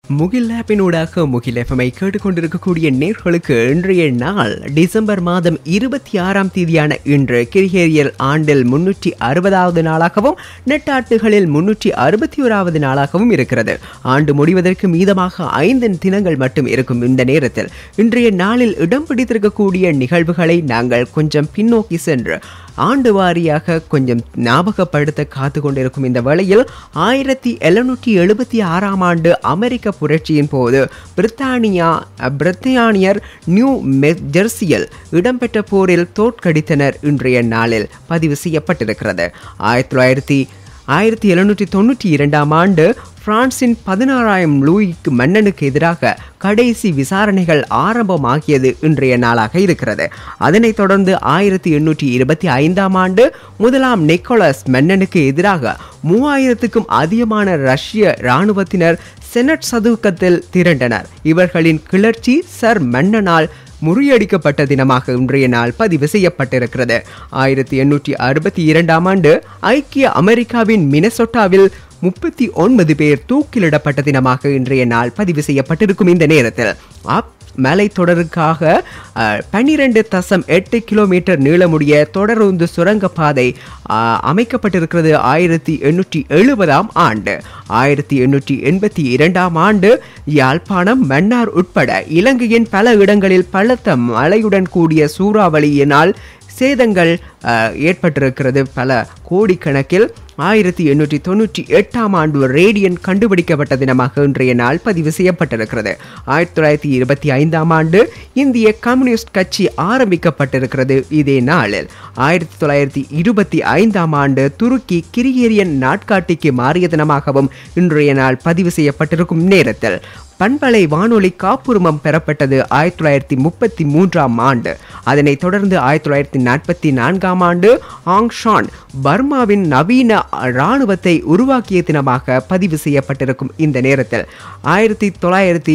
முகில் ஆப்பினூடாக முகில் எஃப்எம்ஐ கேட்டுக்கொண்டிருக்கக்கூடிய நேர்களுக்கு இன்றைய நாள் டிசம்பர் மாதம் இருபத்தி ஆறாம் தேதியான இன்று கிரிகேரியல் ஆண்டில் முன்னூற்றி அறுபதாவது நாளாகவும் நெட்டாட்டுகளில் முன்னூற்றி அறுபத்தி ஓராவது நாளாகவும் இருக்கிறது ஆண்டு முடிவதற்கு மீதமாக ஐந்து தினங்கள் மட்டும் இருக்கும் இந்த நேரத்தில் இன்றைய நாளில் இடம் பிடித்திருக்கக்கூடிய நிகழ்வுகளை நாங்கள் கொஞ்சம் பின்னோக்கி சென்று ஆண்டு வாரியாக கொஞ்சம் ஞாபகப்படுத்த காத்து கொண்டிருக்கும் இந்த வேளையில் ஆயிரத்தி எழுநூற்றி எழுபத்தி ஆறாம் ஆண்டு அமெரிக்க புரட்சியின் போது பிரித்தானியா பிரித்தானியர் நியூ ஜெர்சியில் இடம்பெற்ற போரில் தோற்கடித்தனர் இன்றைய நாளில் பதிவு செய்யப்பட்டிருக்கிறது ஆயிரத்தி தொள்ளாயிரத்தி ஆயிரத்தி எழுநூற்றி தொண்ணூற்றி இரண்டாம் ஆண்டு பிரான்சின் பதினாறாயிரம் லூயிக்கு மன்னனுக்கு எதிராக கடைசி விசாரணைகள் ஆரம்பமாகியது இன்றைய நாளாக இருக்கிறது அதனைத் தொடர்ந்து ஆயிரத்தி எண்ணூற்றி இருபத்தி ஐந்தாம் ஆண்டு முதலாம் நிக்கோலஸ் மன்னனுக்கு எதிராக மூவாயிரத்துக்கும் அதிகமான ரஷ்ய இராணுவத்தினர் செனட் சதுக்கத்தில் திரண்டனர் இவர்களின் கிளர்ச்சி சர் மன்னனால் முறியடிக்கப்பட்ட தினமாக இன்றைய நாள் பதிவு செய்யப்பட்டிருக்கிறது ஆயிரத்தி எண்ணூற்றி அறுபத்தி இரண்டாம் ஆண்டு ஐக்கிய அமெரிக்காவின் மினசொட்டாவில் முப்பத்தி ஒன்பது பேர் தூக்கிலிடப்பட்ட தினமாக இன்றைய நாள் பதிவு செய்யப்பட்டிருக்கும் இந்த நேரத்தில் அப் மலைத்தொடருக்காக பன்னிரெண்டு தசம் எட்டு கிலோமீட்டர் நீளமுடைய தொடருந்து சுரங்கப்பாதை அஹ், அமைக்கப்பட்டிருக்கிறது ஆயிரத்தி எண்ணூற்றி எழுபதாம் ஆண்டு ஆயிரத்தி எண்ணூற்றி எண்பத்தி இரண்டாம் ஆண்டு யாழ்ப்பாணம் மன்னார் உட்பட இலங்கையின் பல இடங்களில் பலத்த மழையுடன் கூடிய சூறாவளியினால் சேதங்கள் அஹ், ஏற்பட்டிருக்கிறது பல கோடிக்கணக்கில் ஆயிரத்தி எண்ணூற்றி தொண்ணூற்றி எட்டாம் ஆண்டு ரேடியன் கண்டுபிடிக்கப்பட்ட தினமாக இன்றைய நாள் பதிவு செய்யப்பட்டிருக்கிறது ஆயிரத்தி தொள்ளாயிரத்தி இருபத்தி ஐந்தாம் ஆண்டு இந்திய கம்யூனிஸ்ட் கட்சி ஆரம்பிக்கப்பட்டிருக்கிறது இதே நாளில் ஆயிரத்தி தொள்ளாயிரத்தி இருபத்தி ஐந்தாம் ஆண்டு துருக்கி கிரிகேரியன் நாட்காட்டிக்கு மாறிய தினமாகவும் இன்றைய நாள் பதிவு செய்யப்பட்டிருக்கும் நேரத்தில் பண்பலை வானொலி காப்புரிமம் பெறப்பட்டது ஆயிரத்தி தொள்ளாயிரத்தி முப்பத்தி மூன்றாம் ஆண்டு அதனைத் தொடர்ந்து ஆயிரத்தி தொள்ளாயிரத்தி நாற்பத்தி நான்காம் ஆண்டு ஆங் ஷான் பர்மாவின் நவீன இராணுவத்தை உருவாக்கிய தினமாக பதிவு செய்யப்பட்டிருக்கும் இந்த நேரத்தில் ஆயிரத்தி தொள்ளாயிரத்தி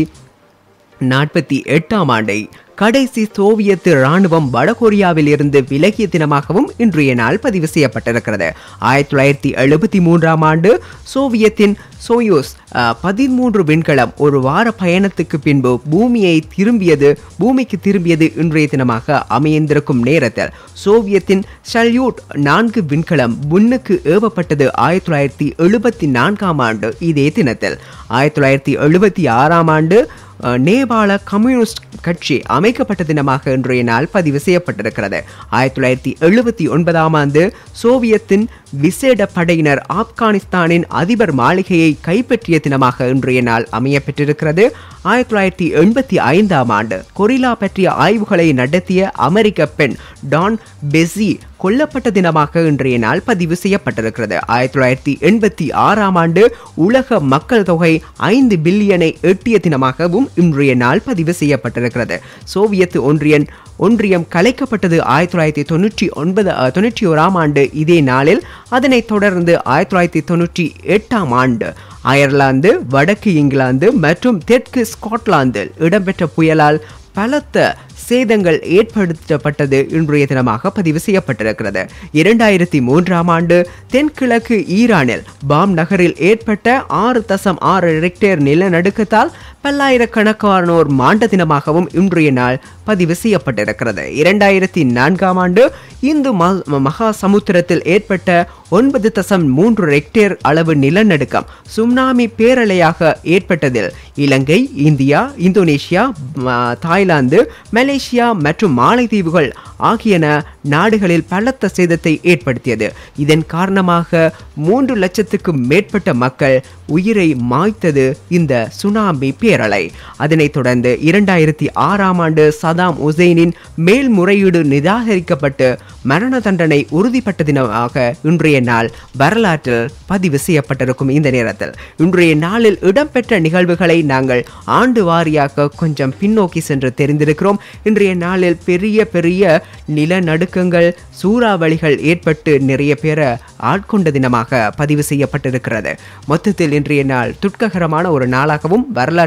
நாற்பத்தி எட்டாம் ஆண்டை கடைசி சோவியத் இராணுவம் வடகொரியாவில் இருந்து விலகிய தினமாகவும் இன்றைய நாள் பதிவு செய்யப்பட்டிருக்கிறது ஆயிரத்தி தொள்ளாயிரத்தி எழுபத்தி மூன்றாம் ஆண்டு சோவியத்தின் சோயூஸ் அஹ், பதிமூன்று விண்கலம் ஒரு வார பயணத்துக்கு பின்பு பூமியை திரும்பியது பூமிக்கு திரும்பியது இன்றைய தினமாக அமைந்திருக்கும் நேரத்தில் சோவியத்தின் சல்யூட் நான்கு விண்கலம் முன்னுக்கு ஏவப்பட்டது ஆயிரத்தி தொள்ளாயிரத்தி எழுபத்தி நான்காம் ஆண்டு இதே தினத்தில் ஆயிரத்தி தொள்ளாயிரத்தி எழுபத்தி ஆறாம் ஆண்டு அஹ், நேபாள கம்யூனிஸ்ட் கட்சி அமைக்கப்பட்ட தினமாக இன்றைய நாள் பதிவு செய்யப்பட்டிருக்கிறது ஆயிரத்தி தொள்ளாயிரத்தி எழுபத்தி ஒன்பதாம் ஆண்டு சோவியத்தின் விசேட படையினர் ஆப்கானிஸ்தானின் அதிபர் மாளிகையை கைப்பற்றிய தினமாக இன்றைய நாள் அமைய பெற்றிருக்கிறது ஆயிரத்தி தொள்ளாயிரத்தி எண்பத்தி ஐந்தாம் ஆண்டு கொரில்லா பற்றிய ஆய்வுகளை நடத்திய அமெரிக்க பெண் டான் பெஸி கொல்லப்பட்ட தினமாக இன்றைய நாள் பதிவு செய்யப்பட்டிருக்கிறது ஆயிரத்தி தொள்ளாயிரத்தி எண்பத்தி ஆறாம் ஆண்டு உலக மக்கள் தொகை ஐந்து பில்லியனை எட்டிய தினமாகவும் இன்றைய நாள் பதிவு செய்யப்பட்டிருக்கிறது சோவியத் ஒன்றியன் ஒன்றியம் கலைக்கப்பட்டது ஆயிரத்தி தொள்ளாயிரத்தி தொண்ணூற்றி ஒன்பது அஹ், தொண்ணூற்றி ஓராம் ஆண்டு இதே நாளில் அதனைத் தொடர்ந்து ஆயிரத்தி தொள்ளாயிரத்தி தொண்ணூற்றி எட்டாம் ஆண்டு அயர்லாந்து வடக்கு இங்கிலாந்து மற்றும் தெற்கு ஸ்காட்லாந்தில் இடம்பெற்ற புயலால் பலத்த சேதங்கள் ஏற்படுத்தப்பட்டது இன்றைய தினமாக பதிவு செய்யப்பட்டிருக்கிறது இரண்டாயிரத்தி மூன்றாம் ஆண்டு தென்கிழக்கு ஈரானில் பாம் நகரில் ஏற்பட்ட ஆறு தசம் ஆறு ரெக்டேர் நிலநடுக்கத்தால் பல்லாயிரக்கணக்கானோர் மாண்ட தினமாகவும் இன்றைய நாள் பதிவு செய்யப்பட்டிருக்கிறது இரண்டாயிரத்தி நான்காம் ஆண்டு இந்து ம- மகா சமுத்திரத்தில் ஏற்பட்ட ஒன்பது தசம் மூன்று ரெக்டேர் அளவு நிலநடுக்கம் சுனாமி பேரலையாக ஏற்பட்டதில் இலங்கை இந்தியா இந்தோனேஷியா ம- தாய்லாந்து மலேசியா மற்றும் மாலைத்தீவுகள் ஆகியன நாடுகளில் பலத்த சேதத்தை ஏற்படுத்தியது இதன் காரணமாக மூன்று லட்சத்துக்கும் மேற்பட்ட மக்கள் உயிரை மாய்த்தது இந்த சுனாமி பேரலை அதனைத் தொடர்ந்து இரண்டாயிரத்தி ஆறாம் ஆண்டு சதாம் உசைனின் மேல்முறையீடு நிராகரிக்கப்பட்டு மரண தண்டனை உறுதிப்பட்ட தினமாக இன்றைய நாள் வரலாற்றில் பதிவு செய்யப்பட்டிருக்கும் இந்த நேரத்தில் இன்றைய நாளில் இடம்பெற்ற நிகழ்வுகளை நாங்கள் ஆண்டு வாரியாக கொஞ்சம் பின்னோக்கி சென்று தெரிந்திருக்கிறோம் இன்றைய நாளில் பெரிய பெரிய நிலநடுக்கங்கள் சூறாவளிகள் ஏற்பட்டு நிறைய பேரை ஆட்கொண்ட தினமாக பதிவு செய்யப்பட்டிருக்கிறது மொத்தத்தில் இன்றைய நாள் துட்ககரமான ஒரு நாளாகவும் வரலாற்றில்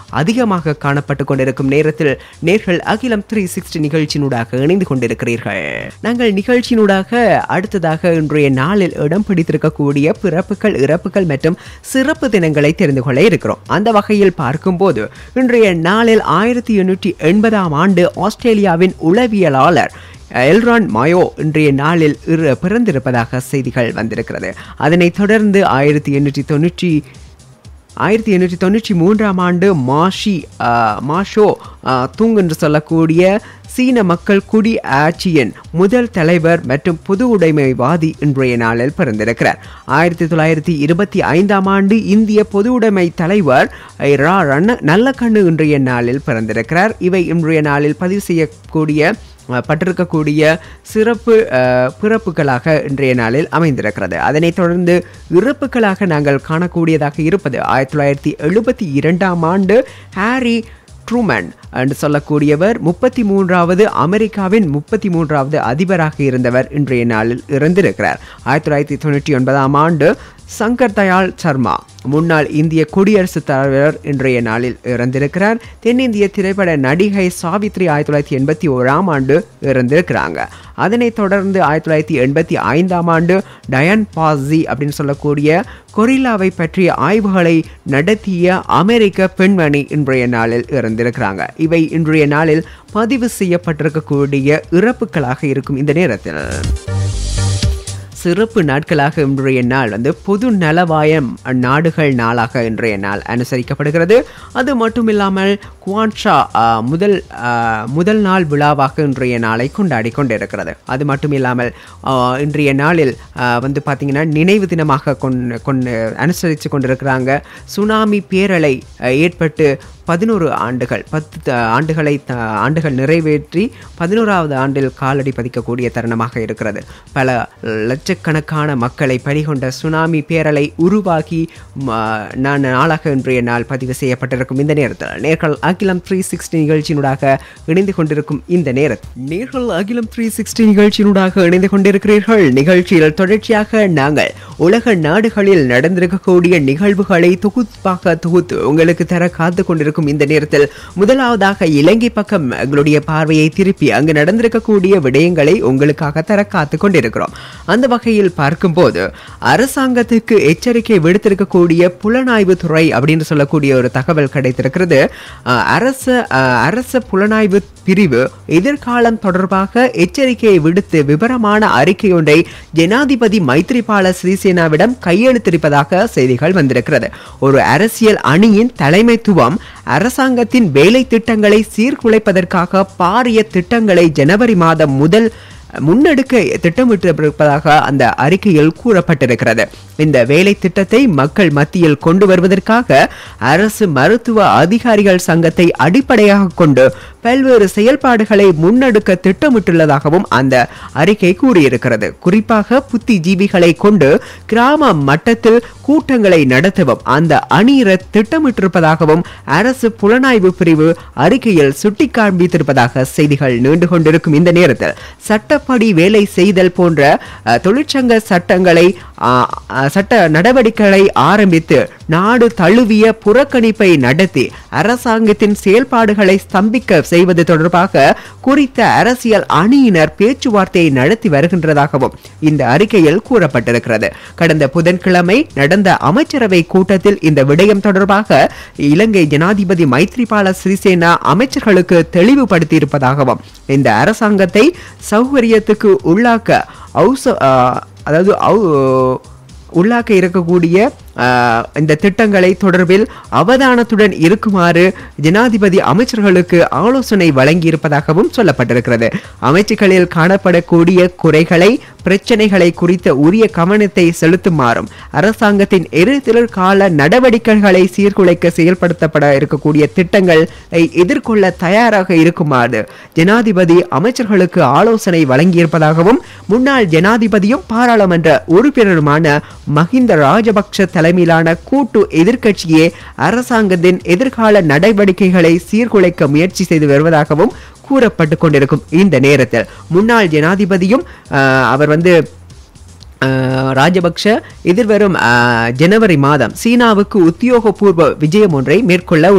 அதிகமாக காணப்பட்டு கொண்டிருக்கும் நேரத்தில் நேர்கள் அகிலம் த்ரீ சிக்ஸ்டி நிகழ்ச்சியினூடாக இணைந்து கொண்டிருக்கிறீர்கள் நாங்கள் நிகழ்ச்சியினூடாக அடுத்ததாக இன்றைய நாளில் இடம் பிடித்திருக்கக்கூடிய பிறப்புகள் இறப்புகள் மற்றும் சிறப்பு தினங்களை தெரிந்து கொள்ள இருக்கிறோம் அந்த வகையில் பார்க்கும்போது இன்றைய நாளில் ஆயிரத்தி எண்ணூற்றி எண்பதாம் ஆண்டு ஆஸ்திரேலியாவின் உளவியலாளர் எல்ரான் மயோ இன்றைய நாளில் இரு பிறந்திருப்பதாக செய்திகள் வந்திருக்கிறது அதனைத் தொடர்ந்து ஆயிரத்தி எண்ணூற்றி தொண்ணூற்றி ஆயிரத்தி எண்ணூற்றி தொண்ணூற்றி மூன்றாம் ஆண்டு மாஷி ஆஹ், மாஷோ ஆஹ், துங் என்று சொல்லக்கூடிய சீன மக்கள் குடி ஆட்சியின் முதல் தலைவர் மற்றும் பொது உடைமைவாதி இன்றைய நாளில் பிறந்திருக்கிறார் ஆயிரத்தி தொள்ளாயிரத்தி இருபத்தி ஐந்தாம் ஆண்டு இந்திய பொது உடைமை தலைவர் ஐ, ரா ரண்ண நல்லக்கண்ணு இன்றைய நாளில் பிறந்திருக்கிறார் இவை இன்றைய நாளில் பதிவு செய்யக்கூடிய அஹ், பட்டிருக்கக்கூடிய சிறப்பு அஹ், பிறப்புகளாக இன்றைய நாளில் அமைந்திருக்கிறது அதனைத் தொடர்ந்து இறப்புகளாக நாங்கள் காணக்கூடியதாக இருப்பது ஆயிரத்தி தொள்ளாயிரத்தி எழுபத்தி இரண்டாம் ஆண்டு ஹாரி ட்ரூமன் என்று சொல்லக்கூடியவர் முப்பத்தி மூன்றாவது அமெரிக்காவின் முப்பத்தி மூன்றாவது அதிபராக இருந்தவர் இன்றைய நாளில் இறந்திருக்கிறார் ஆயிரத்தி தொள்ளாயிரத்தி தொண்ணூற்றி ஒன்பதாம் ஆண்டு சங்கர் தயாள் சர்மா முன்னாள் இந்திய குடியரசுத் தலைவர் இன்றைய நாளில் இறந்திருக்கிறார் தென்னிந்திய திரைப்பட நடிகை சாவித்ரி ஆயிரத்தி தொள்ளாயிரத்தி எண்பத்தி ஓராம் ஆண்டு இறந்திருக்கிறாங்க அதனைத் தொடர்ந்து ஆயிரத்தி தொள்ளாயிரத்தி எண்பத்தி ஐந்தாம் ஆண்டு டயன் பாஸி அப்படின்னு சொல்லக்கூடிய கொரில்லாவை பற்றிய ஆய்வுகளை நடத்திய அமெரிக்க பெண்மணி இன்றைய நாளில் இறந்திருக்கிறாங்க இவை இன்றைய நாளில் பதிவு செய்யப்பட்டிருக்கக்கூடிய இறப்புகளாக இருக்கும் இந்த நேரத்தில் சிறப்பு நாட்களாக இன்றைய நாள் வந்து பொது நலவாயம் நாடுகள் நாளாக இன்றைய நாள் அனுசரிக்கப்படுகிறது அது மட்டும் இல்லாமல் குவான்ஷா ஆஹ், முதல் ஆஹ், முதல் நாள் விழாவாக இன்றைய நாளை கொண்டாடி கொண்டிருக்கிறது அது மட்டும் இல்லாமல் ஆஹ், இன்றைய நாளில் ஆஹ், வந்து பார்த்திங்கன்னா நினைவு தினமாக கொண்டு கொண்டு அனுசரித்து கொண்டிருக்கிறாங்க சுனாமி பேரலை ஆஹ், ஏற்பட்டு பதினோரு ஆண்டுகள் பத்து த- ஆண்டுகளை த- ஆண்டுகள் நிறைவேற்றி பதினோராவது ஆண்டில் காலடி பதிக்கக்கூடிய தருணமாக இருக்கிறது பல லட்சக்கணக்கான மக்களை பலிகொண்ட சுனாமி பேரலை உருவாகி ம, நான் நாளாக இன்றைய நாள் பதிவு செய்யப்பட்டிருக்கும் இந்த நேரத்தில் நேர்கள் அகிலம் த்ரீ சிக்ஸ்டி நிகழ்ச்சியினூடாக இணைந்து கொண்டிருக்கும் இந்த நேரத்தில் நேர்கள் அகிலம் த்ரீ சிக்ஸ்டி நிகழ்ச்சியினூடாக இணைந்து கொண்டிருக்கிறீர்கள் நிகழ்ச்சியில் தொடர்ச்சியாக நாங்கள் உலக நாடுகளில் நடந்திருக்கக்கூடிய நிகழ்வுகளை தொகுப்பாக தொகுத்து உங்களுக்கு தர காத்து கொண்டிருக்கும் இந்த நேரத்தில் முதலாவதாக இலங்கை பக்கம் எங்களுடைய பார்வையை திருப்பி அங்கு நடந்திருக்கக்கூடிய விடயங்களை உங்களுக்காக தர காத்து கொண்டிருக்கிறோம் அந்த வகையில் பார்க்கும்போது அரசாங்கத்துக்கு எச்சரிக்கை விடுத்திருக்கக்கூடிய புலனாய்வு துறை அப்படின்னு சொல்லக்கூடிய ஒரு தகவல் கிடைத்திருக்கிறது அஹ், அரச அஹ், அரச புலனாய்வு பிரிவு எதிர்காலம் தொடர்பாக எச்சரிக்கையை விடுத்து விவரமான அறிக்கை ஒன்றை ஜனாதிபதி மைத்ரிபால சிறிசேனாவிடம் கையெழுத்திருப்பதாக செய்திகள் வந்திருக்கிறது ஒரு அரசியல் அணியின் தலைமைத்துவம் அரசாங்கத்தின் வேலை திட்டங்களை சீர்குலைப்பதற்காக பாரிய திட்டங்களை ஜனவரி மாதம் முதல் முன்னெடுக்க திட்டமிட்டிருப்பதாக அந்த அறிக்கையில் கூறப்பட்டிருக்கிறது இந்த வேலை திட்டத்தை மக்கள் மத்தியில் கொண்டு வருவதற்காக அரசு மருத்துவ அதிகாரிகள் சங்கத்தை அடிப்படையாக கொண்டு பல்வேறு செயல்பாடுகளை முன்னெடுக்க திட்டமிட்டுள்ளதாகவும் அந்த அறிக்கை கூறியிருக்கிறது குறிப்பாக புத்திஜீவிகளை கொண்டு கிராம மட்டத்தில் கூட்டங்களை நடத்தவும் அந்த அணியினர் திட்டமிட்டிருப்பதாகவும் அரசு புலனாய்வு பிரிவு அறிக்கையில் சுட்டிக்காண்பித்திருப்பதாக செய்திகள் நீண்டு கொண்டிருக்கும் இந்த நேரத்தில் சட்டப்படி வேலை செய்தல் போன்ற அஹ், தொழிற்சங்க சட்டங்களை அஹ், அஹ், சட்ட நடவடிக்கைகளை ஆரம்பித்து நாடு தழுவிய புறக்கணிப்பை நடத்தி அரசாங்கத்தின் செயல்பாடுகளை ஸ்தம்பிக்க செய்வது தொடர்பாக குறித்த அரசியல் அணியினர் பேச்சுவார்த்தையை நடத்தி வருகின்றதாகவும் இந்த அறிக்கையில் கூறப்பட்டிருக்கிறது கடந்த புதன்கிழமை நடந்த அமைச்சரவை கூட்டத்தில் இந்த விடயம் தொடர்பாக இலங்கை ஜனாதிபதி மைத்ரிபால சிறிசேனா அமைச்சர்களுக்கு தெளிவுபடுத்தியிருப்பதாகவும் இந்த அரசாங்கத்தை சௌகரியத்துக்கு உள்ளாக்க ஔச ஆஹ், அதாவது ஔ- உள்ளாக்க இருக்கக்கூடிய ஆஹ், இந்த திட்டங்களை தொடர்பில் அவதானத்துடன் இருக்குமாறு ஜனாதிபதி அமைச்சர்களுக்கு ஆலோசனை வழங்கியிருப்பதாகவும் சொல்லப்பட்டிருக்கிறது அமைச்சுகளில் காணப்படக்கூடிய குறைகளை பிரச்சனைகளை குறித்த உரிய கவனத்தை செலுத்துமாறும் அரசாங்கத்தின் எதிர்கால நடவடிக்கைகளை சீர்குலைக்க செயல்படுத்தப்பட இருக்கக்கூடிய திட்டங்களை எதிர்கொள்ள தயாராக இருக்குமாறு ஜனாதிபதி அமைச்சர்களுக்கு ஆலோசனை வழங்கியிருப்பதாகவும் முன்னாள் ஜனாதிபதியும் பாராளுமன்ற உறுப்பினருமான மஹிந்த ராஜபக்ஷ தலைமையிலான கூட்டு எதிர்க்கட்சியே அரசாங்கத்தின் எதிர்கால நடவடிக்கைகளை சீர்குலைக்க முயற்சி செய்து வருவதாகவும் கூறப்பட்டு கொண்டிருக்கும் இந்த நேரத்தில் முன்னாள் ஜனாதிபதியும் ஆஹ், அவர் வந்து ஆஹ், ராஜபக்ஷ எதிர்வரும் ஆஹ், ஜனவரி மாதம் சீனாவுக்கு உத்தியோகபூர்வ விஜயம் ஒன்றை மேற்கொள்ள உள்ளார்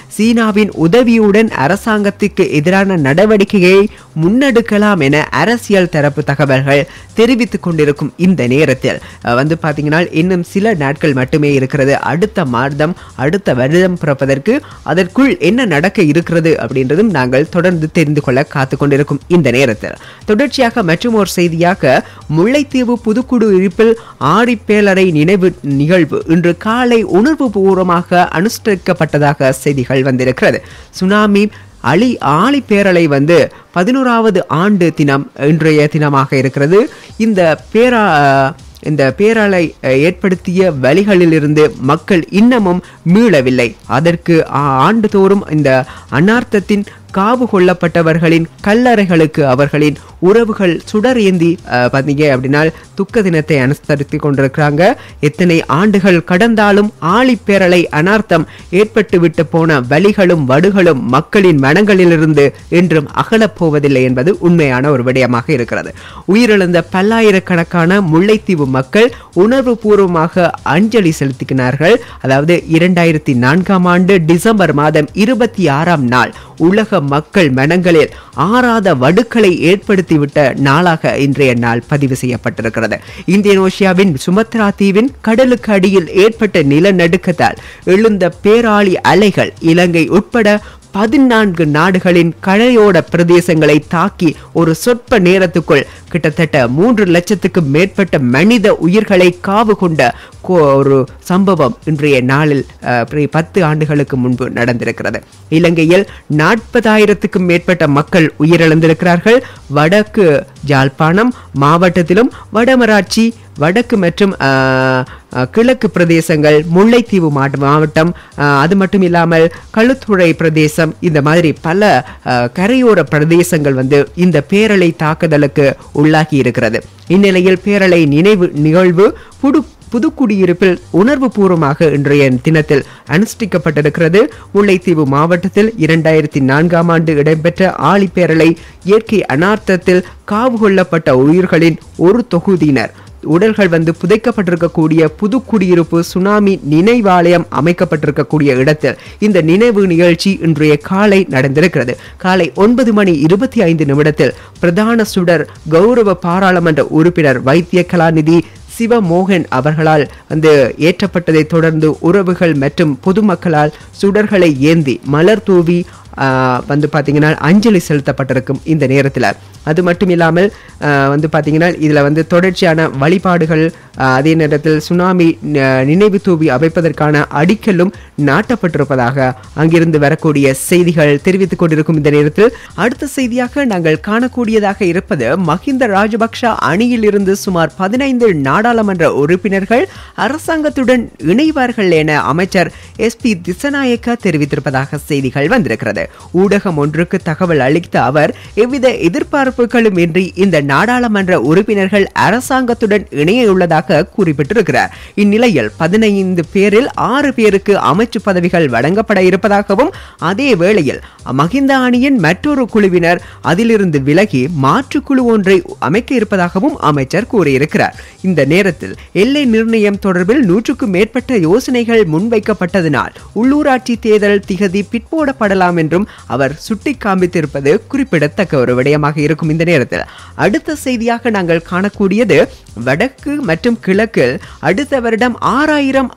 சீனாவின் உதவியுடன் அரசாங்கத்திற்கு எதிரான நடவடிக்கையை முன்னெடுக்கலாம் என அரசியல் தரப்பு தகவல்கள் தெரிவித்துக் கொண்டிருக்கும் இந்த நேரத்தில் அஹ், வந்து பார்த்தீங்கன்னா இன்னும் சில நாட்கள் மட்டுமே இருக்கிறது அடுத்த மாதம் அடுத்த வருடம் பிறப்பதற்கு அதற்குள் என்ன நடக்க இருக்கிறது அப்படின்றதும் நாங்கள் தொடர்ந்து தெரிந்து கொள்ள காத்து கொண்டிருக்கும் இந்த நேரத்தில் தொடர்ச்சியாக மற்றும் ஒரு செய்தியாக முல்லைத்தீவு புதுக்குடியிருப்பில் ஆடிப்பேலரை நினைவு நிகழ்வு இன்று காலை உணர்வுபூர்வமாக அனுஷ்டிக்கப்பட்டதாக செய்திகள் வந்திருக்கிறது சுனாமி அலி ஆழிப்பேரலை வந்து பதினோராவது ஆண்டு தினம் இன்றைய தினமாக இருக்கிறது இந்த பேரா இந்த பேரலை அஹ், ஏற்படுத்திய வழிகளிலிருந்து மக்கள் இன்னமும் மீளவில்லை அதற்கு ஆ- ஆண்டுதோறும் இந்த அனார்த்தத்தின் காவு கொள்ளப்பட்டவர்களின் கல்லறைகளுக்கு அவர்களின் உறவுகள் சுடர் ஏந்தி அஹ், பார்த்தீங்க அப்படின்னா துக்க தினத்தை அனுசரித்து கொண்டிருக்கிறாங்க எத்தனை ஆண்டுகள் கடந்தாலும் ஆழிப்பேரலை அனார்த்தம் ஏற்பட்டு விட்டு போன வலிகளும் வடுகளும் மக்களின் மனங்களிலிருந்து என்றும் அகலப் போவதில்லை என்பது உண்மையான ஒரு விடயமாக இருக்கிறது உயிரிழந்த பல்லாயிரக்கணக்கான முல்லைத்தீவு மக்கள் உணர்வு பூர்வமாக அஞ்சலி செலுத்தினார்கள் அதாவது இரண்டாயிரத்தி நான்காம் ஆண்டு டிசம்பர் மாதம் இருபத்தி ஆறாம் நாள் உலக மக்கள் மனங்களில் ஆறாத வடுக்களை ஏற்படுத்திவிட்ட நாளாக இன்றைய நாள் பதிவு செய்யப்பட்டிருக்கிறது இந்தோனேஷியாவின் சுமத்ரா தீவின் கடலுக்கு அடியில் ஏற்பட்ட நிலநடுக்கத்தால் எழுந்த பேராளி அலைகள் இலங்கை உட்பட பதினான்கு நாடுகளின் கரையோட பிரதேசங்களை தாக்கி ஒரு சொற்ப நேரத்துக்குள் கிட்டத்தட்ட மூன்று லட்சத்துக்கும் மேற்பட்ட மனித உயிர்களை காவு கொண்ட கோ- ஒரு சம்பவம் இன்றைய நாளில் அஹ், பிற- பத்து ஆண்டுகளுக்கு முன்பு நடந்திருக்கிறது இலங்கையில் நாற்பதாயிரத்துக்கும் மேற்பட்ட மக்கள் உயிரிழந்திருக்கிறார்கள் வடக்கு ஜாழ்ப்பாணம் மாவட்டத்திலும் வடமராட்சி வடக்கு மற்றும் அஹ், அஹ், கிழக்கு பிரதேசங்கள் முல்லைத்தீவு மாவட்ட- மாவட்டம் அஹ், அது மட்டும் இல்லாமல் களுத்துறை பிரதேசம் இந்த மாதிரி பல அஹ், கரையோர பிரதேசங்கள் வந்து இந்த பேரலை தாக்குதலுக்கு உள்ளாகி இருக்கிறது இந்நிலையில் பேரலை நினைவு நிகழ்வு புது புதுக்குடியிருப்பில் உணர்வு பூர்வமாக இன்றைய தினத்தில் அனுஷ்டிக்கப்பட்டிருக்கிறது முல்லைத்தீவு மாவட்டத்தில் இரண்டாயிரத்தி நான்காம் ஆண்டு இடம்பெற்ற ஆழிப்பேரலை இயற்கை அனார்த்தத்தில் காவு கொள்ளப்பட்ட உயிர்களின் ஒரு தொகுதியினர் உடல்கள் வந்து புதைக்கப்பட்டிருக்கக்கூடிய புதுக்குடியிருப்பு சுனாமி நினைவாலயம் அமைக்கப்பட்டிருக்கக்கூடிய இடத்தில் இந்த நினைவு நிகழ்ச்சி இன்றைய காலை நடந்திருக்கிறது காலை ஒன்பது மணி இருபத்தி ஐந்து நிமிடத்தில் பிரதான சுடர் கௌரவ பாராளுமன்ற உறுப்பினர் வைத்திய கலாநிதி சிவமோகன் அவர்களால் வந்து ஏற்றப்பட்டதை தொடர்ந்து உறவுகள் மற்றும் பொதுமக்களால் சுடர்களை ஏந்தி மலர் தூவி ஆஹ், வந்து பார்த்தீங்கன்னா அஞ்சலி செலுத்தப்பட்டிருக்கும் இந்த நேரத்தில் அது மட்டும் இல்லாமல் ஆஹ், வந்து பார்த்தீங்கன்னா இதில் வந்து தொடர்ச்சியான வழிபாடுகள் ஆஹ், அதே நேரத்தில் சுனாமி ந- நினைவு தூவி அமைப்பதற்கான அடிக்கல்லும் நாட்டப்பட்டிருப்பதாக அங்கிருந்து வரக்கூடிய செய்திகள் தெரிவித்துக் கொண்டிருக்கும் இந்த நேரத்தில் அடுத்த செய்தியாக நாங்கள் காணக்கூடியதாக இருப்பது மஹிந்த ராஜபக்ஷ அணியில் இருந்து சுமார் பதினைந்து நாடாளுமன்ற உறுப்பினர்கள் அரசாங்கத்துடன் இணைவார்கள் என அமைச்சர் எஸ் பி திசநாயக்க தெரிவித்திருப்பதாக செய்திகள் வந்திருக்கிறது ஊடகம் ஒன்றுக்கு தகவல் அளித்த அவர் எவ்வித எதிர்பார்ப்புகளும் இன்றி இந்த நாடாளுமன்ற உறுப்பினர்கள் அரசாங்கத்துடன் இணையுள்ளதாக குறிப்பிட்டிருக்கிறார் இந்நிலையில் பதினைந்து பேரில் ஆறு பேருக்கு அமைச்சு பதவிகள் வழங்கப்பட இருப்பதாகவும் அதே வேளையில் மஹிந்த அணியின் மற்றொரு குழுவினர் அதிலிருந்து விலகி மாற்று குழு ஒன்றை அமைக்க இருப்பதாகவும் அமைச்சர் கூறியிருக்கிறார் இந்த நேரத்தில் எல்லை நிர்ணயம் தொடர்பில் நூற்றுக்கும் மேற்பட்ட யோசனைகள் முன்வைக்கப்பட்டதனால் உள்ளூராட்சி தேர்தல் திகதி பிற்போடப்படலாம் என்றும் அவர் சுட்டி காண்பித்திருப்பது குறிப்பிடத்தக்க ஒரு விடயமாக இருக்கும் இந்த நேரத்தில் அடுத்த செய்தியாக நாங்கள் காணக்கூடியது வடக்கு மற்றும் கிழக்கில் அடுத்த வருடம் ஆறாயிரம்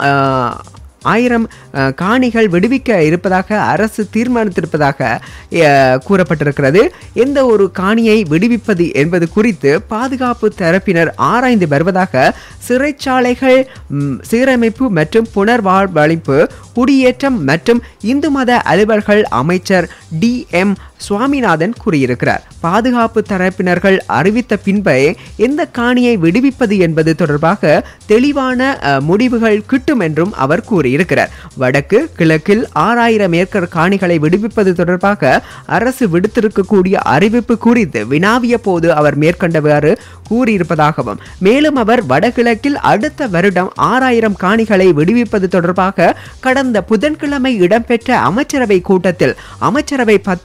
ஆயிரம் அஹ், காணிகள் விடுவிக்க இருப்பதாக அரசு தீர்மானித்திருப்பதாக அஹ், கூறப்பட்டிருக்கிறது எந்த ஒரு காணியை விடுவிப்பது என்பது குறித்து பாதுகாப்பு தரப்பினர் ஆராய்ந்து வருவதாக சிறைச்சாலைகள் ம், சீரமைப்பு மற்றும் புனர்வாழ்வளிப்பு குடியேற்றம் மற்றும் இந்து மத அலுவல்கள் அமைச்சர் டி எம் சுவாமிநாதன் கூறியிருக்கிறார் பாதுகாப்பு தரப்பினர்கள் அறிவித்த பின்பே எந்த காணியை விடுவிப்பது என்பது தொடர்பாக தெளிவான அஹ், முடிவுகள் கிட்டும் என்றும் அவர் கூறியிருக்கிறார் வடக்கு கிழக்கில் ஆறாயிரம் ஏக்கர் காணிகளை விடுவிப்பது தொடர்பாக அரசு விடுத்திருக்கக்கூடிய அறிவிப்பு குறித்து வினாவிய போது அவர் மேற்கண்டவாறு கூறியிருப்பதாகவும் மேலும் அவர் வடகிழக்கில் அடுத்த வருடம் ஆறாயிரம் காணிகளை விடுவிப்பது தொடர்பாக கடந்த புதன்கிழமை இடம்பெற்ற அமைச்சரவை கூட்டத்தில் அமைச்சரவை பத்திரம் தாக்கல்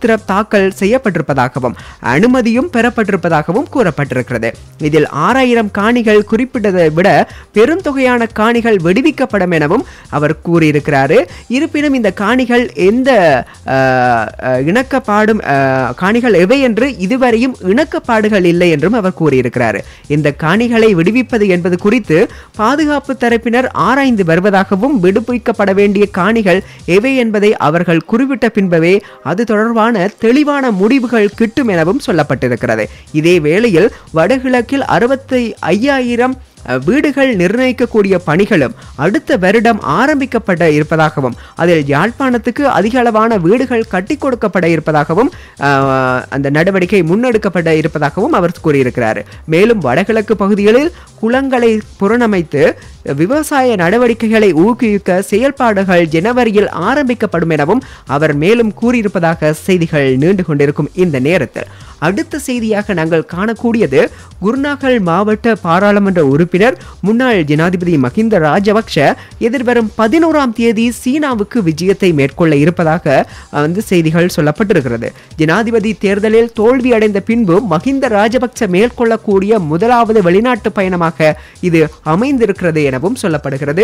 தாக்கல் செய்யப்பட்டிருப்பதாகவும் அனுமதியும் பெறப்பட்டிருப்பதாகவும் கூறப்பட்டிருக்கிறது இதில் ஆறாயிரம் காணிகள் குறிப்பிட்டதை விட பெருந்தொகையான காணிகள் விடுவிக்கப்படும் எனவும் அவர் கூறியிருக்கிறாரு இருப்பினும் இந்த காணிகள் எந்த அஹ், அஹ், இணக்கப்பாடும் அஹ், காணிகள் எவை என்று இதுவரையும் இணக்கப்பாடுகள் இல்லை என்றும் அவர் கூறியிருக்கிறார் இந்த காணிகளை விடுவிப்பது என்பது குறித்து பாதுகாப்பு தரப்பினர் ஆராய்ந்து வருவதாகவும் விடுவிக்கப்பட வேண்டிய காணிகள் எவை என்பதை அவர்கள் குறிப்பிட்ட பின்பவே அது தொடர்பான தெளிவான முடிவுகள் கிட்டும் எனவும் சொல்லப்பட்டிருக்கிறது இதே வேளையில் வடகிழக்கில் அறுபத்தி ஐயாயிரம் அஹ், வீடுகள் நிர்ணயிக்கக்கூடிய பணிகளும் அடுத்த வருடம் ஆரம்பிக்கப்பட இருப்பதாகவும் அதில் யாழ்ப்பாணத்துக்கு அதிக அளவான வீடுகள் கட்டி கொடுக்கப்பட இருப்பதாகவும் அஹ், அந்த நடவடிக்கை முன்னெடுக்கப்பட இருப்பதாகவும் அவர் கூறியிருக்கிறார் மேலும் வடகிழக்கு பகுதிகளில் குளங்களை புறணமைத்து விவசாய நடவடிக்கைகளை ஊக்குவிக்க செயல்பாடுகள் ஜனவரியில் ஆரம்பிக்கப்படும் எனவும் அவர் மேலும் கூறியிருப்பதாக செய்திகள் நீண்டு கொண்டிருக்கும் இந்த நேரத்தில் அடுத்த செய்தியாக நாங்கள் காணக்கூடியது குருநாகல் மாவட்ட பாராளுமன்ற உறுப்பினர் முன்னாள் ஜனாதிபதி மஹிந்த ராஜபக்ஷ எதிர்வரும் பதினோராம் தேதி சீனாவுக்கு விஜயத்தை மேற்கொள்ள இருப்பதாக அஹ், வந்து செய்திகள் சொல்லப்பட்டிருக்கிறது ஜனாதிபதி தேர்தலில் தோல்வி அடைந்த பின்பு மஹிந்த ராஜபக்ச மேற்கொள்ளக்கூடிய முதலாவது வெளிநாட்டு பயணமாக இது அமைந்திருக்கிறது எனவும் சொல்லப்படுகிறது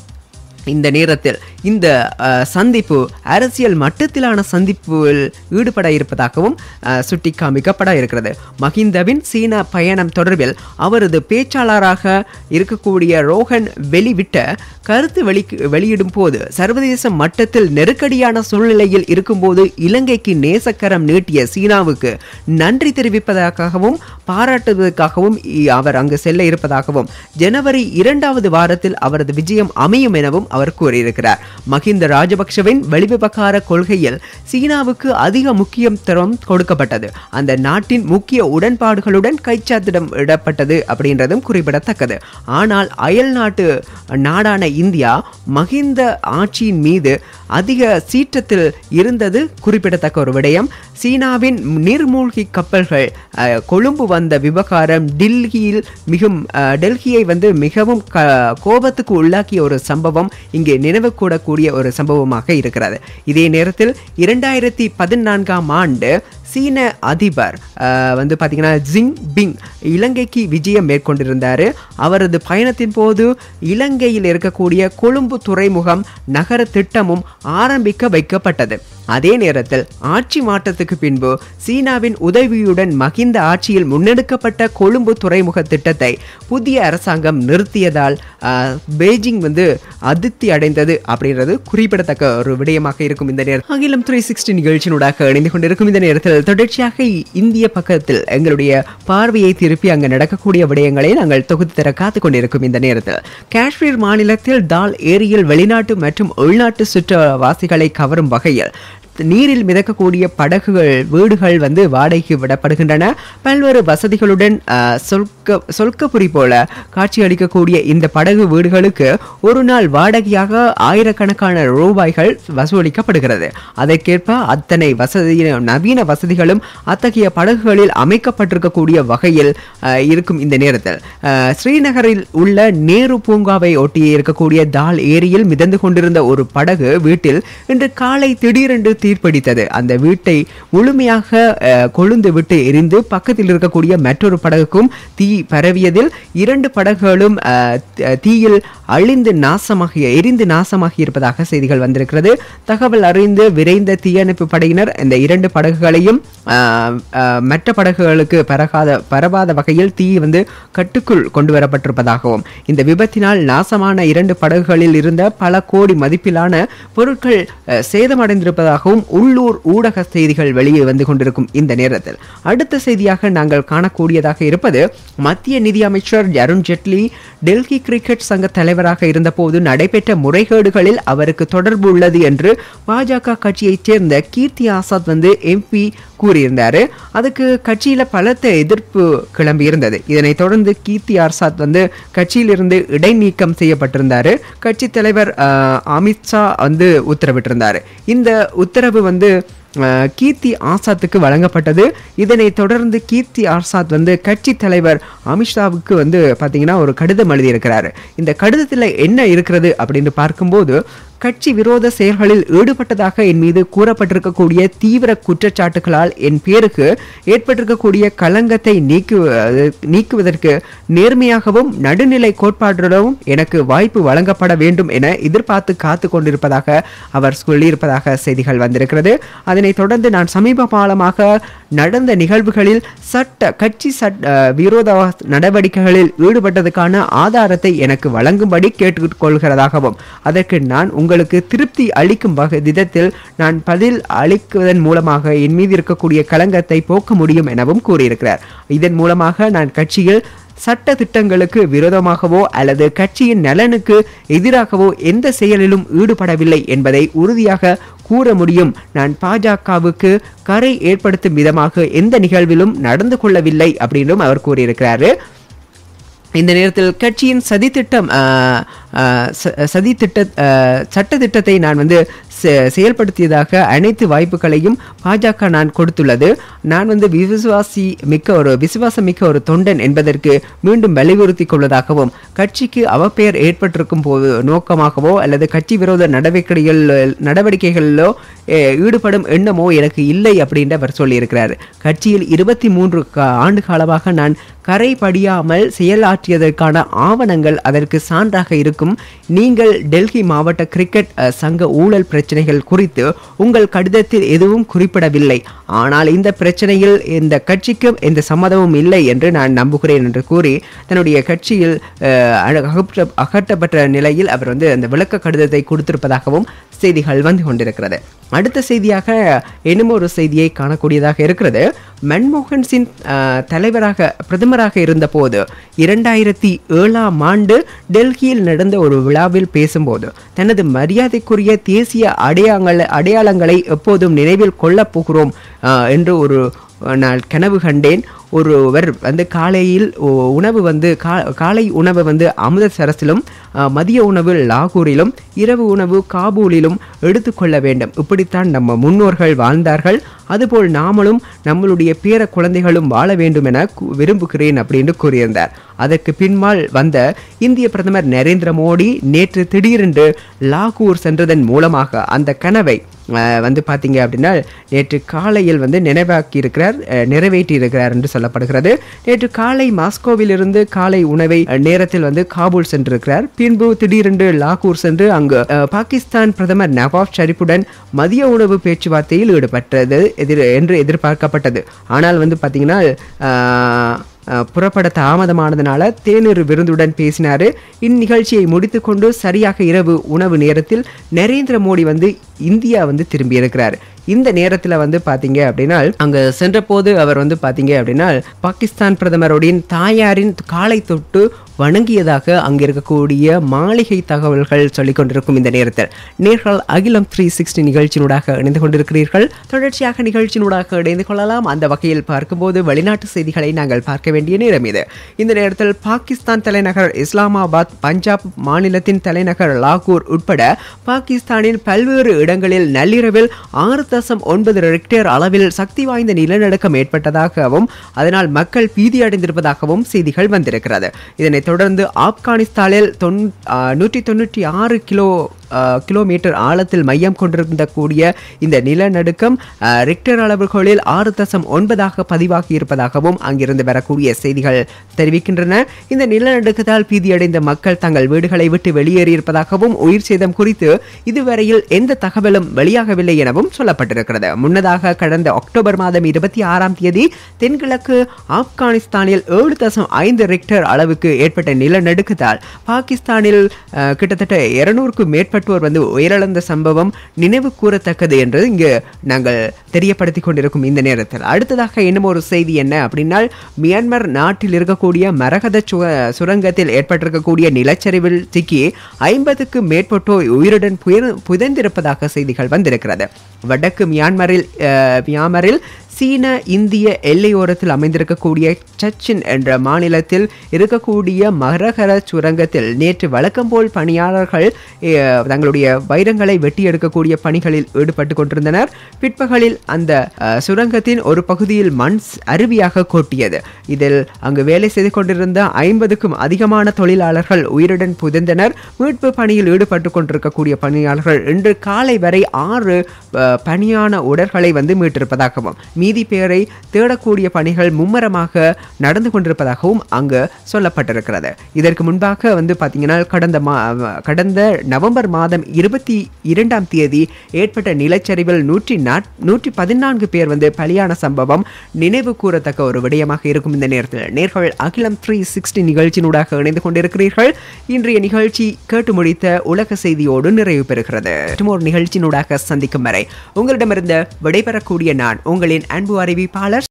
இந்த நேரத்தில் இந்த அஹ், சந்திப்பு அரசியல் மட்டத்திலான சந்திப்பில் ஈடுபட இருப்பதாகவும் அஹ், சுட்டிக்காமிக்கப்பட இருக்கிறது மஹிந்தவின் சீன பயணம் தொடர்பில் அவரது பேச்சாளராக இருக்கக்கூடிய ரோஹன் வெளிவிட்ட கருத்து வெளி வெளியிடும் போது சர்வதேச மட்டத்தில் நெருக்கடியான சூழ்நிலையில் இருக்கும்போது இலங்கைக்கு நேசக்கரம் நீட்டிய சீனாவுக்கு நன்றி தெரிவிப்பதற்காகவும் பாராட்டுவதற்காகவும் இ- அவர் அங்கு செல்ல இருப்பதாகவும் ஜனவரி இரண்டாவது வாரத்தில் அவரது விஜயம் அமையும் எனவும் அவர் கூறியிருக்கிறார் மஹிந்த ராஜபக்ஷவின் வெளிவிவகார கொள்கையில் சீனாவுக்கு அதிக முக்கியத்துவம் கொடுக்கப்பட்டது அந்த நாட்டின் முக்கிய உடன்பாடுகளுடன் கைச்சாத்திடம் இடப்பட்டது அப்படின்றதும் குறிப்பிடத்தக்கது ஆனால் அயல் நாட்டு நாடான இந்தியா மஹிந்த ஆட்சியின் மீது அதிக சீற்றத்தில் இருந்தது குறிப்பிடத்தக்க ஒரு விடயம் சீனாவின் நீர்மூழ்கி கப்பல்கள் அஹ், கொழும்பு வந்த விவகாரம் டில்லியில் மிகும் அஹ், டெல்லியை வந்து மிகவும் க கோபத்துக்கு உள்ளாக்கிய ஒரு சம்பவம் இங்கே நினைவு கூடக்கூடிய ஒரு சம்பவமாக இருக்கிறது இதே நேரத்தில் இரண்டாயிரத்தி பதினான்காம் ஆண்டு சீன அதிபர் அஹ், வந்து பார்த்தீங்கன்னா ஜிங் பிங் இலங்கைக்கு விஜயம் மேற்கொண்டிருந்தார் அவரது பயணத்தின் போது இலங்கையில் இருக்கக்கூடிய கொழும்பு துறைமுகம் நகர திட்டமும் ஆரம்பிக்க வைக்கப்பட்டது அதே நேரத்தில் ஆட்சி மாற்றத்துக்கு பின்பு சீனாவின் உதவியுடன் மகிந்த ஆட்சியில் முன்னெடுக்கப்பட்ட கொழும்பு துறைமுக திட்டத்தை புதிய அரசாங்கம் நிறுத்தியதால் அஹ், பெய்ஜிங் வந்து அதிருப்தி அடைந்தது அப்படின்றது குறிப்பிடத்தக்க ஒரு விடயமாக இருக்கும் இந்த நேரம் அகிலம் த்ரீ சிக்ஸ்டி நிகழ்ச்சியினூடாக இணைந்து கொண்டிருக்கும் இந்த நேரத்தில் தொடர்ச்சியாக இந்திய பக்கத்தில் எங்களுடைய பார்வையை திருப்பி அங்கு நடக்கக்கூடிய விடயங்களை நாங்கள் தொகுத்து தர காத்து கொண்டிருக்கும் இந்த நேரத்தில் காஷ்மீர் மாநிலத்தில் தால் ஏரியில் வெளிநாட்டு மற்றும் உள்நாட்டு சுற்றுவாசிகளை கவரும் வகையில் நீரில் மிதக்கக்கூடிய படகுகள் வீடுகள் வந்து வாடகைக்கு விடப்படுகின்றன பல்வேறு வசதிகளுடன் அஹ், சொற்க சொற்கப்புரி போல காட்சியளிக்கக்கூடிய இந்த படகு வீடுகளுக்கு ஒரு நாள் வாடகையாக ஆயிரக்கணக்கான ரூபாய்கள் வசூலிக்கப்படுகிறது அதற்கேற்ப அத்தனை வசதி நவீன வசதிகளும் அத்தகைய படகுகளில் அமைக்கப்பட்டிருக்கக்கூடிய வகையில் அஹ், இருக்கும் இந்த நேரத்தில் அஹ், ஸ்ரீநகரில் உள்ள நேரு பூங்காவை ஒட்டி இருக்கக்கூடிய தால் ஏரியில் மிதந்து கொண்டிருந்த ஒரு படகு வீட்டில் இன்று காலை திடீரென்று தீர்ப்பிடித்தது அந்த வீட்டை முழுமையாக அஹ், கொழுந்து விட்டு எரிந்து பக்கத்தில் இருக்கக்கூடிய மற்றொரு படகுக்கும் தீ பரவியதில் இரண்டு படகுகளும் அஹ், த- தீயில் அழிந்து நாசமாகி எரிந்து நாசமாகி இருப்பதாக செய்திகள் வந்திருக்கிறது தகவல் அறிந்து விரைந்த தீயணைப்பு படையினர் இந்த இரண்டு படகுகளையும் அஹ், அஹ், மற்ற படகுகளுக்கு பரகாத பரவாத வகையில் தீ வந்து கட்டுக்குள் கொண்டு வரப்பட்டிருப்பதாகவும் இந்த விபத்தினால் நாசமான இரண்டு படகுகளில் இருந்த பல கோடி மதிப்பிலான பொருட்கள் அஹ், சேதமடைந்திருப்பதாகவும் உள்ளூர் ஊடக செய்திகள் வெளியே வந்து கொண்டிருக்கும் இந்த நேரத்தில் அடுத்த செய்தியாக நாங்கள் காணக்கூடியதாக இருப்பது மத்திய நிதி அமைச்சர் அருண் ஜெட்லி டெல்லி கிரிக்கெட் சங்க தலைவராக இருந்தபோது நடைபெற்ற முறைகேடுகளில் அவருக்கு தொடர்பு உள்ளது என்று பாஜக கட்சியைச் சேர்ந்த கீர்த்தி ஆசாத் வந்து எம்பி கூறியிருந்தாரு அதுக்கு கட்சியில பலத்த எதிர்ப்பு கிளம்பி இருந்தது இதனைத் தொடர்ந்து கீர்த்தி ஆசாத் வந்து கட்சியிலிருந்து இடைநீக்கம் செய்யப்பட்டிருந்தாரு கட்சி தலைவர் அஹ், அமித்ஷா வந்து உத்தரவிட்டிருந்தாரு இந்த உத்தரவு வந்து அஹ், கீர்த்தி ஆசாத்துக்கு வழங்கப்பட்டது இதனைத் தொடர்ந்து கீர்த்தி ஆசாத் வந்து கட்சி தலைவர் அமித்ஷாவுக்கு வந்து பார்த்தீங்கன்னா ஒரு கடிதம் எழுதியிருக்கிறாரு இந்த கடிதத்தில் என்ன இருக்கிறது அப்படின்னு பார்க்கும்போது கட்சி விரோத செயல்களில் ஈடுபட்டதாக என் மீது கூறப்பட்டிருக்கக்கூடிய தீவிர குற்றச்சாட்டுகளால் என் பேருக்கு ஏற்பட்டிருக்கக்கூடிய களங்கத்தை நீக்கு நீக்குவதற்கு நேர்மையாகவும் நடுநிலை கோட்பாடுடனும் எனக்கு வாய்ப்பு வழங்கப்பட வேண்டும் என எதிர்பார்த்து காத்து கொண்டிருப்பதாக அவர் சொல்லியிருப்பதாக செய்திகள் வந்திருக்கிறது அதனைத் தொடர்ந்து நான் சமீப காலமாக நடந்த நிகழ்வுகளில் சட்ட கட்சி சட் அஹ், விரோத நடவடிக்கைகளில் ஈடுபட்டதுக்கான ஆதாரத்தை எனக்கு வழங்கும்படி கேட்டுக்கொள்கிறதாகவும் அதற்கு நான் உங்களுக்கு திருப்தி அளிக்கும் வகை விதத்தில் நான் பதில் அளிக்குவதன் மூலமாக என் மீது இருக்கக்கூடிய களங்கத்தை போக்க முடியும் எனவும் கூறியிருக்கிறார் இதன் மூலமாக நான் கட்சியில் சட்ட திட்டங்களுக்கு விரோதமாகவோ அல்லது கட்சியின் நலனுக்கு எதிராகவோ எந்த செயலிலும் ஈடுபடவில்லை என்பதை உறுதியாக கூற முடியும் நான் பாஜகவுக்கு கரை ஏற்படுத்தும் விதமாக எந்த நிகழ்விலும் நடந்து கொள்ளவில்லை அப்படின்னும் அவர் கூறியிருக்கிறாரு இந்த நேரத்தில் கட்சியின் சதித்திட்டம் ஆஹ், ஆஹ், ச- சதித்திட்ட ஆஹ், சட்டத்திட்டத்தை நான் வந்து செ- செயல்படுத்தியதாக அனைத்து வாய்ப்புகளையும் பாஜக நான் கொடுத்துள்ளது நான் வந்து விசுவாசி மிக்க ஒரு விசுவாசம் மிக்க ஒரு தொண்டன் என்பதற்கு மீண்டும் வலியுறுத்தி கொள்வதாகவும் கட்சிக்கு அவப்பெயர் ஏற்பட்டிருக்கும் போது நோக்கமாகவோ அல்லது கட்சி விரோத நடவடிக்கைகள் நடவடிக்கைகளிலோ அஹ், ஈடுபடும் எண்ணமோ எனக்கு இல்லை அப்படின்னு அவர் சொல்லியிருக்கிறார் கட்சியில் இருபத்தி மூன்று ஆண்டு காலமாக நான் கரை படியாமல் செயலாற்றியதற்கான ஆவணங்கள் அதற்கு சான்றாக இருக்கும் நீங்கள் டெல்லி மாவட்ட கிரிக்கெட் அஹ், சங்க ஊழல் பிரச்சனைகள் குறித்து உங்கள் கடிதத்தில் எதுவும் குறிப்பிடவில்லை ஆனால் இந்த பிரச்சனையில் இந்த கட்சிக்கும் எந்த சம்மதமும் இல்லை என்று நான் நம்புகிறேன் என்று கூறி தன்னுடைய கட்சியில் அஹ், அகற்ற அகற்றப்பட்ட நிலையில் அவர் வந்து அந்த விளக்க கடிதத்தை கொடுத்திருப்பதாகவும் செய்திகள் வந்து கொண்டிருக்கிறது அடுத்த செய்தியாக இன்னும் ஒரு செய்தியை காணக்கூடியதாக இருக்கிறது மன்மோகன் சிங் அஹ், தலைவராக பிரதமராக இருந்தபோது இரண்டாயிரத்தி ஏழாம் ஆண்டு டெல்லியில் நடந்த ஒரு விழாவில் பேசும்போது தனது மரியாதைக்குரிய தேசிய அடையாளங்கள் அடையாளங்களை எப்போதும் நினைவில் கொள்ளப் போகிறோம் அஹ், என்று ஒரு நான் கனவு கண்டேன் ஒருவர் வந்து காலையில் உ- உணவு வந்து கா காலை உணவு வந்து அமிர்தசரஸிலும் அஹ், மதிய உணவு லாகூரிலும் இரவு உணவு காபூலிலும் எடுத்துக்கொள்ள வேண்டும் இப்படித்தான் நம்ம முன்னோர்கள் வாழ்ந்தார்கள் அதுபோல் நாமளும் நம்மளுடைய பேர குழந்தைகளும் வாழ வேண்டும் என கு- விரும்புகிறேன் அப்படின்னு கூறியிருந்தார் அதற்கு பின்னால் வந்த இந்திய பிரதமர் நரேந்திர மோடி நேற்று திடீரென்று லாகூர் சென்றதன் மூலமாக அந்த கனவை அஹ், வந்து பார்த்தீங்க அப்படின்னா நேற்று காலையில் வந்து நினைவாக்கி இருக்கிறார் நிறைவேற்றி இருக்கிறார் என்று சொல்லப்படுகிறது நேற்று காலை மாஸ்கோவிலிருந்து காலை உணவை அஹ், நேரத்தில் வந்து காபூல் சென்றிருக்கிறார் பின்பு திடீரென்று லாகூர் சென்று அங்கு அஹ், பாகிஸ்தான் பிரதமர் நவாப் ஷரீஃபுடன் மதிய உணவு பேச்சுவார்த்தையில் ஈடுபட்டது எதிர் என்று எதிர்பார்க்கப்பட்டது ஆனால் வந்து பார்த்தீங்கன்னா அஹ், அஹ், புறப்பட தாமதமானதுனால தேநீர் விருந்துடன் பேசினாரு இந்நிகழ்ச்சியை முடித்துக்கொண்டு சரியாக இரவு உணவு நேரத்தில் நரேந்திர மோடி வந்து இந்தியா வந்து திரும்பி இருக்கிறார் இந்த நேரத்தில் வந்து பார்த்தீங்க அப்படின்னா அங்கே சென்றபோது அவர் வந்து பார்த்தீங்க அப்படின்னா பாகிஸ்தான் பிரதமருடைய தாயாரின் காலை தொட்டு வணங்கியதாக அங்கே இருக்கக்கூடிய மாளிகை தகவல்கள் சொல்லிக் கொண்டிருக்கும் இந்த நேரத்தில் நேர்கள் அகிலம் த்ரீ சிக்ஸ்டி நிகழ்ச்சியினூடாக இணைந்து கொண்டிருக்கிறீர்கள் தொடர்ச்சியாக நிகழ்ச்சியினூடாக இணைந்து கொள்ளலாம் அந்த வகையில் பார்க்கும்போது வெளிநாட்டு செய்திகளை நாங்கள் பார்க்க வேண்டிய நேரம் இது இந்த நேரத்தில் பாகிஸ்தான் தலைநகர் இஸ்லாமாபாத் பஞ்சாப் மாநிலத்தின் தலைநகர் லாகூர் உட்பட பாகிஸ்தானின் பல்வேறு இடங்களில் நள்ளிரவில் ஆறு தசம் ஒன்பது ரெக்டேர் அளவில் சக்தி வாய்ந்த நிலநடுக்கம் ஏற்பட்டதாகவும் அதனால் மக்கள் பீதி அடைந்திருப்பதாகவும் செய்திகள் வந்திருக்கிறது இதனைத் தொடர்ந்து ஆப்கானிஸ்தானில் தொன் நூற்றி தொண்ணூற்றி ஆறு கிலோ அஹ், கிலோமீட்டர் ஆழத்தில் மையம் கொண்டிருந்த கூடிய இந்த நிலநடுக்கம் அஹ், ரிக்டர் அளவுகளில் ஆறு தசம் ஒன்பதாக பதிவாகி இருப்பதாகவும் அங்கிருந்து வரக்கூடிய செய்திகள் தெரிவிக்கின்றன இந்த நிலநடுக்கத்தால் பீதியடைந்த மக்கள் தங்கள் வீடுகளை விட்டு வெளியேறியிருப்பதாகவும் உயிர் சேதம் குறித்து இதுவரையில் எந்த தகவலும் வெளியாகவில்லை எனவும் சொல்லப்பட்டிருக்கிறது முன்னதாக கடந்த அக்டோபர் மாதம் இருபத்தி ஆறாம் தேதி தென்கிழக்கு ஆப்கானிஸ்தானில் ஏழு தசம் ஐந்து ரிக்டர் அளவுக்கு ஏற்பட்ட நிலநடுக்கத்தால் பாகிஸ்தானில் அஹ், கிட்டத்தட்ட இருநூறுக்கும் மேற்பட்டோர் வந்து உயிரிழந்த சம்பவம் நினைவு கூறத்தக்கது என்று இங்கு நாங்கள் தெரியப்படுத்திக் கொண்டிருக்கும் இந்த நேரத்தில் அடுத்ததாக இன்னும் ஒரு செய்தி என்ன அப்படின்னா மியான்மர் நாட்டில் இருக்கக்கூடிய மரகத சு- சுரங்கத்தில் ஏற்பட்டிருக்கக்கூடிய நிலச்சரிவில் சிக்கி ஐம்பதுக்கு மேற்பட்டோர் உயிருடன் புயர் புதைந்திருப்பதாக செய்திகள் வந்திருக்கிறது வடக்கு மியான்மரில் அஹ், மியான்மரில் சீன இந்திய எல்லையோரத்தில் அமைந்திருக்கக்கூடிய சச்சின் என்ற மாநிலத்தில் இருக்கக்கூடிய மரகர சுரங்கத்தில் நேற்று வழக்கம் போல் பணியாளர்கள் அஹ், தங்களுடைய வைரங்களை வெட்டி எடுக்கக்கூடிய பணிகளில் ஈடுபட்டு கொண்டிருந்தனர் பிற்பகலில் அந்த அஹ், சுரங்கத்தின் ஒரு பகுதியில் மண் ஸ்- அருவியாக கொட்டியது இதில் அங்கு வேலை செய்து கொண்டிருந்த ஐம்பதுக்கும் அதிகமான தொழிலாளர்கள் உயிருடன் புதைந்தனர் மீட்பு பணியில் ஈடுபட்டு கொண்டிருக்கக்கூடிய பணியாளர்கள் இன்று காலை வரை ஆறு அஹ், பணியான உடல்களை வந்து மீட்டிருப்பதாகவும் மீதி பேரை தேடக்கூடிய பணிகள் மும்மரமாக நடந்து கொண்டிருப்பதாகவும் அங்கு சொல்லப்பட்டிருக்கிறது இதற்கு முன்பாக வந்து பார்த்தீங்கன்னா கடந்த மா கடந்த நவம்பர் மாதம் இருபத்தி இரண்டாம் தேதி ஏற்பட்ட நிலச்சரிவில் நூற்றி நாற் நூற்றி பதினான்கு பேர் வந்து பலியான சம்பவம் நினைவு கூறத்தக்க ஒரு விடயமாக இருக்கும் இந்த நேரத்தில் நேர்கள் அகிலம் த்ரீ சிக்ஸ்டி நிகழ்ச்சியினூடாக இணைந்து கொண்டிருக்கிறீர்கள் இன்றைய நிகழ்ச்சி கேட்டு முடித்த உலக செய்தியோடு நிறைவு பெறுகிறது மற்றும் ஒரு நிகழ்ச்சியினூடாக சந்திக்கும் வரை உங்களிடமிருந்து விடைபெறக்கூடிய நான் உங்களின் அன்பு அறிவிப்பாளர்